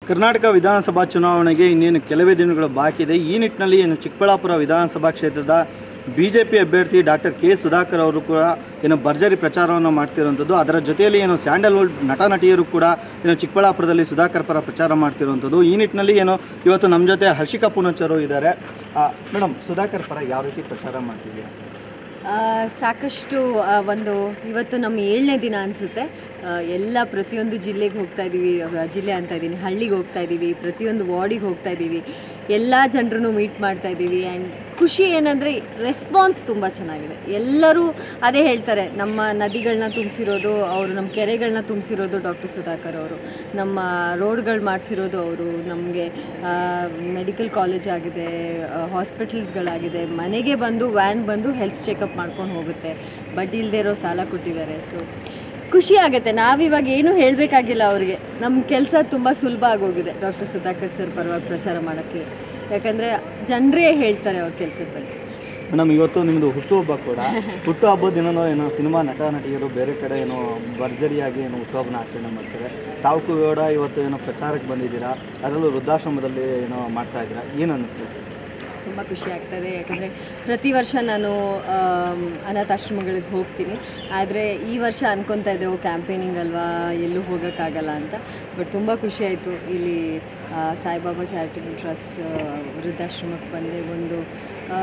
ಕರ್ನಾಟಕ ವಿಧಾನಸಭಾ ಚುನಾವಣೆಗೆ ಇನ್ನೇನು ಕೆಲವೇ ದಿನಗಳು ಬಾಕಿ ಇದೆ ಈ ನಿಟ್ಟಿನಲ್ಲಿ ಏನು ಚಿಕ್ಕಬಳ್ಳಾಪುರ ವಿಧಾನಸಭಾ ಕ್ಷೇತ್ರದ ಬಿ ಜೆ ಪಿ ಅಭ್ಯರ್ಥಿ ಡಾಕ್ಟರ್ ಕೆ ಸುಧಾಕರ್ ಅವರು ಕೂಡ ಏನು ಭರ್ಜರಿ ಪ್ರಚಾರವನ್ನು ಮಾಡ್ತಿರುವಂಥದ್ದು ಅದರ ಜೊತೆಯಲ್ಲಿ ಏನು ಸ್ಯಾಂಡಲ್ವುಡ್ ನಟ ನಟಿಯರು ಕೂಡ ಏನು ಚಿಕ್ಕಬಳ್ಳಾಪುರದಲ್ಲಿ ಸುಧಾಕರ್ ಪರ ಪ್ರಚಾರ ಮಾಡ್ತಿರುವಂಥದ್ದು ಈ ನಿಟ್ಟಿನಲ್ಲಿ ಏನು ಇವತ್ತು ನಮ್ಮ ಜೊತೆ ಹರ್ಷಿಕಾ ಪೂನಚ್ಚರು ಇದ್ದಾರೆ ಮೇಡಮ್ ಸುಧಾಕರ್ ಪರ ಯಾವ ರೀತಿ ಪ್ರಚಾರ ಮಾಡ್ತಿದ್ದೀರಾ ಆ, ಸಾಕಷ್ಟು ಆ, ಒಂದು ಇವತ್ತು ನಮ್ಮ ಏಳನೇ ದಿನ ಅನಿಸುತ್ತೆ ಎಲ್ಲ ಪ್ರತಿಯೊಂದು ಜಿಲ್ಲೆಗೆ ಹೋಗ್ತಾ ಇದ್ದೀವಿ ಆ, ಜಿಲ್ಲೆ ಅಂತ ಇದ್ದೀನಿ ಹಳ್ಳಿಗೆ ಹೋಗ್ತಾ ಇದ್ದೀವಿ ಪ್ರತಿಯೊಂದು ವಾರ್ಡಿಗೆ ಹೋಗ್ತಾ ಇದ್ದೀವಿ ಎಲ್ಲ ಜನರನ್ನು ಮೀಟ್ ಮಾಡ್ತಾ ಇದ್ದೀವಿ ಆ್ಯಂಡ್ ಖುಷಿ ಏನಂದರೆ ರೆಸ್ಪಾನ್ಸ್ ತುಂಬ ಚೆನ್ನಾಗಿದೆ ಎಲ್ಲರೂ ಅದೇ ಹೇಳ್ತಾರೆ ನಮ್ಮ ನದಿಗಳನ್ನ ತುಂಬಿಸಿರೋದು ಅವರು ನಮ್ಮ ಕೆರೆಗಳನ್ನ ತುಂಬಿಸಿರೋದು ಡಾಕ್ಟರ್ ಸುಧಾಕರ್ ಅವರು ನಮ್ಮ ರೋಡ್ಗಳು ಮಾಡಿಸಿರೋದು ಅವರು ನಮಗೆ ಮೆಡಿಕಲ್ ಕಾಲೇಜ್ ಆಗಿದೆ ಹಾಸ್ಪಿಟಲ್ಸ್ಗಳಾಗಿದೆ ಮನೆಗೆ ಬಂದು ವ್ಯಾನ್ ಬಂದು ಹೆಲ್ತ್ ಚೆಕಪ್ ಮಾಡ್ಕೊಂಡು ಹೋಗುತ್ತೆ ಬಡ್ಡಿ ಇಲ್ಲದೆ ಇರೋ ಸಾಲ ಕೊಟ್ಟಿದ್ದಾರೆ ಸೊ ಖುಷಿ ಆಗುತ್ತೆ ನಾವಿವಾಗ ಏನು ಹೇಳಬೇಕಾಗಿಲ್ಲ ಅವರಿಗೆ ನಮ್ಮ ಕೆಲಸ ತುಂಬ ಸುಲಭ ಆಗೋಗಿದೆ ಡಾಕ್ಟರ್ ಸುಧಾಕರ್ ಸರ್ ಪರವಾಗಿ ಪ್ರಚಾರ ಮಾಡೋಕ್ಕೆ ಯಾಕಂದರೆ ಜನರೇ ಹೇಳ್ತಾರೆ ಅವ್ರ ಕೆಲಸದ ಬಗ್ಗೆ ಮೇಡಮ್ ಇವತ್ತು ನಿಮ್ಮದು ಹುಟ್ಟುಹಬ್ಬ ಕೂಡ ಹುಟ್ಟುಹಬ್ಬದ ದಿನನೂ ಏನೋ ಸಿನಿಮಾ ನಟ ನಟಿಯರು ಬೇರೆ ಕಡೆ ಏನೋ ಭರ್ಜರಿಯಾಗಿ ಏನೋ ಹುಟ್ಟುಹಬ್ಬನ ಆಚರಣೆ ಮಾಡ್ತಾರೆ ತಾವು ಕೂಡ ಇವತ್ತು ಏನೋ ಪ್ರಚಾರಕ್ಕೆ ಬಂದಿದ್ದೀರಾ ಅದರಲ್ಲೂ ವೃದ್ಧಾಶ್ರಮದಲ್ಲಿ ಏನೋ ಮಾಡ್ತಾ ಇದ್ದೀರಾ ಏನು ಅನ್ನಿಸ್ತು ತುಂಬ ಖುಷಿ ಆಗ್ತದೆ ಯಾಕಂದರೆ ಪ್ರತಿ ವರ್ಷ ನಾನು ಆಮ್, ಅನಾಥಾಶ್ರಮಗಳಿಗೆ ಹೋಗ್ತೀನಿ ಆದರೆ ಈ ವರ್ಷ ಅನ್ಕೊತಾ ಇದ್ದೆವು ಕ್ಯಾಂಪೇನಿಂಗ್ ಅಲ್ವಾ ಎಲ್ಲೂ ಹೋಗೋಕ್ಕಾಗಲ್ಲ ಅಂತ ಬಟ್ ತುಂಬ ಖುಷಿ ಆಯಿತು ಇಲ್ಲಿ ಆ, ಸಾಯಿಬಾಬಾ ಚಾರಿಟಬಲ್ ಟ್ರಸ್ಟ್ ವೃದ್ಧಾಶ್ರಮಕ್ಕೆ ಬಂದೆ ಒಂದು ಆ,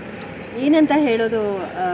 ಏನಂತ ಹೇಳೋದು ಆ,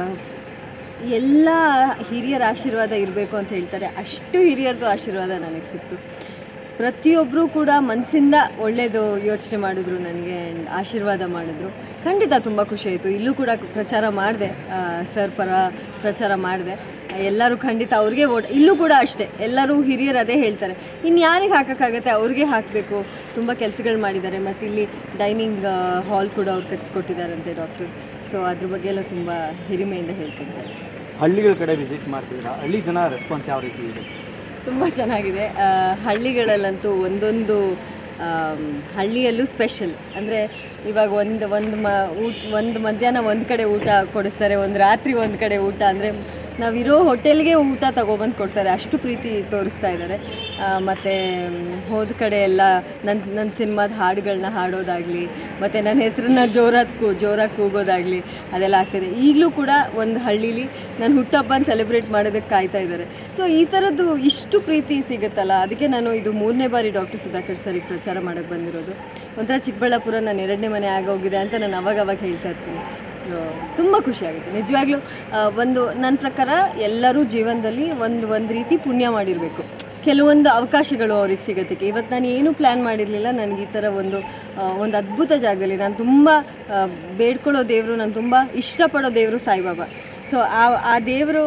ಎಲ್ಲ ಹಿರಿಯರ ಆಶೀರ್ವಾದ ಇರಬೇಕು ಅಂತ ಹೇಳ್ತಾರೆ ಅಷ್ಟು ಹಿರಿಯರದು ಆಶೀರ್ವಾದ ನನಗೆ ಸಿಕ್ತು ಪ್ರತಿಯೊಬ್ಬರೂ ಕೂಡ ಮನಸ್ಸಿಂದ ಒಳ್ಳೆಯದು ಯೋಚನೆ ಮಾಡಿದ್ರು ನನಗೆ and ಆಶೀರ್ವಾದ ಮಾಡಿದ್ರು ಖಂಡಿತ ತುಂಬ ಖುಷಿ ಆಯಿತು ಇಲ್ಲೂ ಕೂಡ ಪ್ರಚಾರ ಮಾಡಿದೆ ಸರ್ ಪರ ಪ್ರಚಾರ ಮಾಡಿದೆ ಎಲ್ಲರೂ ಖಂಡಿತ ಅವ್ರಿಗೆ ಓಟ್ ಇಲ್ಲೂ ಕೂಡ ಅಷ್ಟೇ ಎಲ್ಲರೂ ಹಿರಿಯರು ಅದೇ ಹೇಳ್ತಾರೆ ಇನ್ನು ಯಾರಿಗೆ ಹಾಕೋಕ್ಕಾಗತ್ತೆ ಅವ್ರಿಗೆ ಹಾಕಬೇಕು ತುಂಬ ಕೆಲಸಗಳು ಮಾಡಿದ್ದಾರೆ ಮತ್ತು ಇಲ್ಲಿ ಡೈನಿಂಗ್ ಹಾಲ್ ಕೂಡ ಅವ್ರು ಕಟ್ಸ್ಕೊಟ್ಟಿದ್ದಾರಂತೆ ಡಾಕ್ಟರ್ ಸೊ ಅದ್ರ ಬಗ್ಗೆ ಎಲ್ಲ ತುಂಬ ಹಿರಿಮೆಯಿಂದ ಹೇಳ್ತಿದ್ದಾರೆ ಹಳ್ಳಿಗಳ ಕಡೆ ವಿಸಿಟ್ ಮಾಡ್ತಿದ್ದೀರಾ ಹಳ್ಳಿ ಜನ ರೆಸ್ಪಾನ್ಸ್ ಯಾವ ರೀತಿ ಇದೆ ತುಂಬ ಚೆನ್ನಾಗಿದೆ ಆ, ಹಳ್ಳಿಗಳಲ್ಲಂತೂ ಒಂದೊಂದು ಆಮ್, ಹಳ್ಳಿಯಲ್ಲೂ ಸ್ಪೆಷಲ್ ಅಂದರೆ ಇವಾಗ ಒಂದು ಒಂದು ಮ ಊಟ ಒಂದು ಮಧ್ಯಾಹ್ನ ಒಂದು ಕಡೆ ಊಟ ಕೊಡಿಸ್ತಾರೆ ಒಂದು ರಾತ್ರಿ ಒಂದು ಕಡೆ ಊಟ ಅಂದರೆ ನಾವಿರೋ ಹೋಟೆಲ್ಗೆ ಊಟ ತಗೊಬಂದು ಕೊಡ್ತಾರೆ ಅಷ್ಟು ಪ್ರೀತಿ ತೋರಿಸ್ತಾ ಇದ್ದಾರೆ ಮತ್ತು ಹೋದ ಕಡೆ ಎಲ್ಲ ನನ್ನ ನನ್ನ ಸಿನಿಮಾದ ಹಾಡುಗಳನ್ನ ಹಾಡೋದಾಗಲಿ ಮತ್ತು ನನ್ನ ಹೆಸರನ್ನ ಜೋರಾಗಿ ಕೂ ಜೋರಾಗಿ ಕೂಗೋದಾಗಲಿ ಅದೆಲ್ಲ ಆಗ್ತಿದೆ ಈಗಲೂ ಕೂಡ ಒಂದು ಹಳ್ಳೀಲಿ ನನ್ನ ಹುಟ್ಟಹಬ್ಬನ ಸೆಲೆಬ್ರೇಟ್ ಮಾಡೋದಕ್ಕೆ ಕಾಯ್ತಾ ಇದ್ದಾರೆ ಸೊ ಈ ಥರದ್ದು ಇಷ್ಟು ಪ್ರೀತಿ ಸಿಗುತ್ತಲ್ಲ ಅದಕ್ಕೆ ನಾನು ಇದು ಮೂರನೇ ಬಾರಿ ಡಾಕ್ಟರ್ ಸುಧಾಕರ್ ಸರಿಗೆ ಪ್ರಚಾರ ಮಾಡೋಕ್ಕೆ ಬಂದಿರೋದು ಒಂಥರ ಚಿಕ್ಕಬಳ್ಳಾಪುರ ನಾನು ಎರಡನೇ ಮನೆ ಆಗೋಗಿದೆ ಅಂತ ನಾನು ಅವಾಗ ಅವಾಗ ಹೇಳ್ತಾ ಇರ್ತೀನಿ ತುಂಬ ಖುಷಿಯಾಗುತ್ತೆ ನಿಜವಾಗ್ಲೂ ಆ, ಒಂದು ನನ್ನ ಪ್ರಕಾರ ಎಲ್ಲರೂ ಜೀವನದಲ್ಲಿ ಒಂದು ಒಂದು ರೀತಿ ಪುಣ್ಯ ಮಾಡಿರಬೇಕು ಕೆಲವೊಂದು ಅವಕಾಶಗಳು ಅವ್ರಿಗೆ ಸಿಗೋದಕ್ಕೆ ಇವತ್ತು ನಾನು ಏನೂ ಪ್ಲ್ಯಾನ್ ಮಾಡಿರಲಿಲ್ಲ ನನಗೆ ಈ ಥರ ಒಂದು ಆ, ಒಂದು ಅದ್ಭುತ ಜಾಗದಲ್ಲಿ ನಾನು ತುಂಬ ಆ, ಬೇಡ್ಕೊಳ್ಳೋ ದೇವರು ನಾನು ತುಂಬ ಇಷ್ಟಪಡೋ ದೇವರು ಸಾಯಿಬಾಬಾ ಸೊ ಆ ಆ ದೇವರು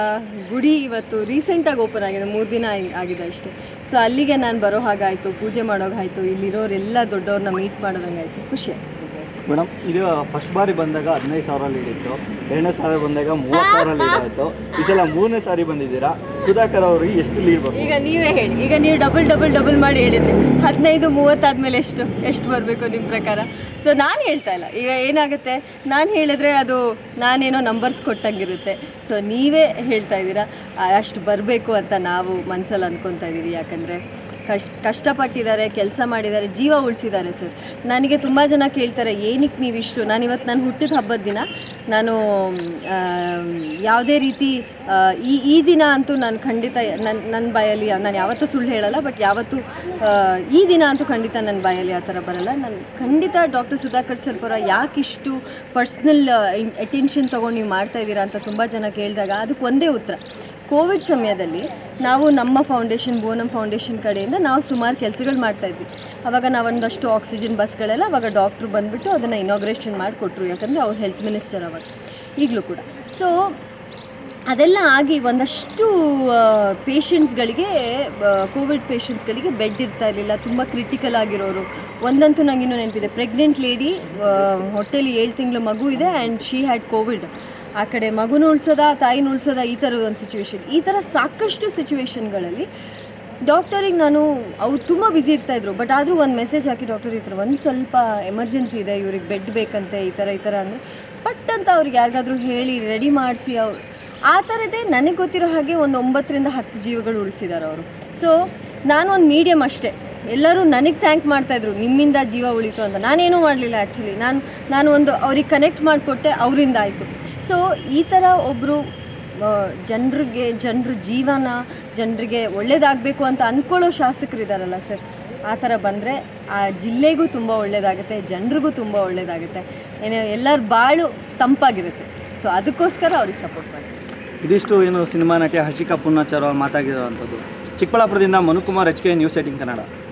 ಗುಡಿ ಇವತ್ತು ರೀಸೆಂಟಾಗಿ ಓಪನ್ ಆಗಿದೆ ಮೂರು ದಿನ ಆಗಿ- ಆಗಿದೆ ಅಷ್ಟೇ ಸೊ ಅಲ್ಲಿಗೆ ನಾನು ಬರೋ ಹಾಗಾಯಿತು ಪೂಜೆ ಮಾಡೋಗಾಯಿತು ಇಲ್ಲಿರೋರೆಲ್ಲ ದೊಡ್ಡವ್ರನ್ನ ಮೀಟ್ ಮಾಡೋದಂಗಾಯಿತು ಖುಷಿ ಆಯ್ತು ನಿಜವಾಗ್ಲೂ. ಮೇಡಮ್ ಇದು ಫಸ್ಟ್ ಬಾರಿ ಬಂದಾಗ ಹದಿನೈದು ಸಾವಿರ ಲೀಡ್ ಇತ್ತು ಎರಡನೇ ಸಾರಿ ಬಂದಾಗ ಮೂವತ್ತು ಸಾವಿರ ಲೀಡ್ ಆಯಿತು ಈ ಸಲ ಮೂರನೇ ಸಾರಿ ಬಂದಿದ್ದೀರಾ ಸುಧಾಕರ್ ಅವರಿಗೆ ಎಷ್ಟು ಲೀಡ್ ಬರ್ತದೆ ಈಗ ನೀವೇ ಹೇಳಿ ಈಗ ನೀವು ಡಬಲ್ ಡಬಲ್ ಡಬಲ್ ಮಾಡಿ ಹೇಳಿದ್ರಿ ಹದಿನೈದು ಮೂವತ್ತಾದ್ಮೇಲೆ ಎಷ್ಟು ಎಷ್ಟು ಬರಬೇಕು ನಿಮ್ಮ ಪ್ರಕಾರ ಸೊ ನಾನು ಹೇಳ್ತಾ ಇಲ್ಲ ಈಗ ಏನಾಗುತ್ತೆ ನಾನು ಹೇಳಿದ್ರೆ ಅದು ನಾನೇನೋ ನಂಬರ್ಸ್ ಕೊಟ್ಟಂಗಿರುತ್ತೆ ಸೊ ನೀವೇ ಹೇಳ್ತಾ ಇದ್ದೀರಾ ಆ, ಅಷ್ಟು ಬರಬೇಕು ಅಂತ ನಾವು ಮನಸ್ಸಲ್ಲಿ ಅಂದ್ಕೊತಾ ಇದ್ದೀವಿ ಯಾಕಂದರೆ ಕಷ್ಟ ಕಷ್ಟಪಟ್ಟಿದ್ದಾರೆ ಕೆಲಸ ಮಾಡಿದ್ದಾರೆ ಜೀವ ಉಳಿಸಿದ್ದಾರೆ ಸರ್ ನನಗೆ ತುಂಬ ಜನ ಕೇಳ್ತಾರೆ ಏನಕ್ಕೆ ನೀವಿಷ್ಟು ನಾನು ಇವತ್ತು ನಾನು ಹುಟ್ಟಿದ ಹಬ್ಬದ ದಿನ ನಾನು ಆಮ್, ಯಾವುದೇ ರೀತಿ ಆ, ಈ ಈ ದಿನ ಅಂತೂ ನಾನು ಖಂಡಿತ ನನ್ನ ನನ್ನ ಬಾಯಲ್ಲಿ ನಾನು ಯಾವತ್ತೂ ಸುಳ್ಳು ಹೇಳಲ್ಲ ಬಟ್ ಯಾವತ್ತೂ ಆ, ಈ ದಿನ ಅಂತೂ ಖಂಡಿತ ನನ್ನ ಬಾಯಲ್ಲಿ ಆ ಥರ ಬರಲ್ಲ ನಾನು ಖಂಡಿತ ಡಾಕ್ಟರ್ ಸುಧಾಕರ್ ಸರ್ ಪರ ಯಾಕಿಷ್ಟು ಪರ್ಸ್ನಲ್ ಅಟೆನ್ಷನ್ ತೊಗೊಂಡು ನೀವು ಮಾಡ್ತಾ ಇದ್ದೀರಾ ಅಂತ ತುಂಬ ಜನ ಕೇಳಿದಾಗ ಅದಕ್ಕೆ ಒಂದೇ ಉತ್ತರ ಕೋವಿಡ್ ಸಮಯದಲ್ಲಿ ನಾವು ನಮ್ಮ ಫೌಂಡೇಶನ್ ಬೋನಮ್ ಫೌಂಡೇಶನ್ ಕಡೆಯಿಂದ ನಾವು ಸುಮಾರು ಕೆಲಸಗಳು ಮಾಡ್ತಾ ಇದ್ವಿ ಅವಾಗ ನಾವೊಂದಷ್ಟು ಆಕ್ಸಿಜನ್ ಬಸ್ಗಳೆಲ್ಲ ಅವಾಗ ಡಾಕ್ಟ್ರು ಬಂದುಬಿಟ್ಟು ಅದನ್ನು ಇನಾಗ್ರೇಷನ್ ಮಾಡಿಕೊಟ್ರು ಯಾಕಂದರೆ ಅವ್ರು ಹೆಲ್ತ್ ಮಿನಿಸ್ಟರ್ ಅವಾಗ ಈಗಲೂ ಕೂಡ ಸೊ ಅದೆಲ್ಲ ಆಗಿ ಒಂದಷ್ಟು ಪೇಷಂಟ್ಸ್ಗಳಿಗೆ ಕೋವಿಡ್ ಪೇಷಂಟ್ಸ್ಗಳಿಗೆ ಬೆಡ್ ಇರ್ತಾ ಇರಲಿಲ್ಲ ತುಂಬ ಕ್ರಿಟಿಕಲ್ ಆಗಿರೋರು ಒಂದಂತೂ ನಂಗೆ ಇನ್ನೂ ನೆನಪಿದೆ ಪ್ರೆಗ್ನೆಂಟ್ ಲೇಡಿ ಹೊಟ್ಟೆಲಿ ಏಳು ತಿಂಗಳು ಮಗು ಇದೆ ಆ್ಯಂಡ್ ಶಿ ಹ್ಯಾಡ್ ಕೋವಿಡ್ ಆ ಕಡೆ ಮಗುನ ಉಳ್ಸೋದ ತಾಯಿನ ಉಳ್ಸೋದ ಈ ಥರದ ಒಂದು ಸಿಚುವೇಶನ್ ಈ ಥರ ಸಾಕಷ್ಟು ಸಿಚುವೇಶನ್ಗಳಲ್ಲಿ ಡಾಕ್ಟರಿಗೆ ನಾನು ಅವ್ರು ತುಂಬ ಬ್ಯುಸಿ ಇರ್ತಾಯಿದ್ರು ಬಟ್ ಆದರೂ ಒಂದು ಮೆಸೇಜ್ ಹಾಕಿ ಡಾಕ್ಟರ್ ಈ ಥರ ಒಂದು ಸ್ವಲ್ಪ ಎಮರ್ಜೆನ್ಸಿ ಇದೆ ಇವ್ರಿಗೆ ಬೆಡ್ ಬೇಕಂತೆ ಈ ಥರ ಈ ಥರ ಅಂದರೆ ಪಟ್ ಅಂತ ಅವ್ರಿಗೆ ಯಾರಿಗಾದ್ರೂ ಹೇಳಿ ರೆಡಿ ಮಾಡಿಸಿ ಅವ್ರು ಆ ಥರದೇ ನನಗೆ ಗೊತ್ತಿರೋ ಹಾಗೆ ಒಂದು ಒಂಬತ್ತರಿಂದ ಹತ್ತು ಜೀವಗಳು ಉಳಿಸಿದ್ದಾರೆ ಅವರು ಸೊ ನಾನು ಒಂದು ಮೀಡಿಯಮ್ ಅಷ್ಟೇ ಎಲ್ಲರೂ ನನಗೆ ಥ್ಯಾಂಕ್ ಮಾಡ್ತಾಯಿದ್ರು ನಿಮ್ಮಿಂದ ಜೀವ ಉಳಿತು ಅಂತ ನಾನೇನೂ ಮಾಡಲಿಲ್ಲ ಆ್ಯಕ್ಚುಲಿ ನಾನು ನಾನು ಒಂದು ಅವ್ರಿಗೆ ಕನೆಕ್ಟ್ ಮಾಡಿಕೊಟ್ಟೆ ಅವರಿಂದ ಆಯಿತು ಸೊ ಈ ಥರ ಒಬ್ಬರು ಜನರಿಗೆ ಜನರ ಜೀವನ ಜನರಿಗೆ ಒಳ್ಳೇದಾಗಬೇಕು ಅಂತ ಅಂದ್ಕೊಳ್ಳೋ ಶಾಸಕರಿದ್ದಾರಲ್ಲ ಸರ್ ಆ ಥರ ಬಂದರೆ ಆ ಜಿಲ್ಲೆಗೂ ತುಂಬ ಒಳ್ಳೆಯದಾಗುತ್ತೆ ಜನರಿಗೂ ತುಂಬ ಒಳ್ಳೆಯದಾಗುತ್ತೆ ಏನು ಎಲ್ಲರ ಬಾಳು ತಂಪಾಗಿರುತ್ತೆ ಸೊ ಅದಕ್ಕೋಸ್ಕರ ಅವ್ರಿಗೆ ಸಪೋರ್ಟ್ ಮಾಡಿ ಇದಿಷ್ಟು ಏನು ಸಿನಿಮಾ ನಟಿ ಹರ್ಷಿಕಾ ಪೂರ್ಣಾಚಾರ ಮಾತಾಗಿರುವಂಥದ್ದು ಚಿಕ್ಕಬಳ್ಳಾಪುರದಿಂದ ಮನುಕುಮಾರ್ ಎಚ್ ಕೆ ನ್ಯೂಸ್ ಏಟಿಂಗ್ ಕನ್ನಡ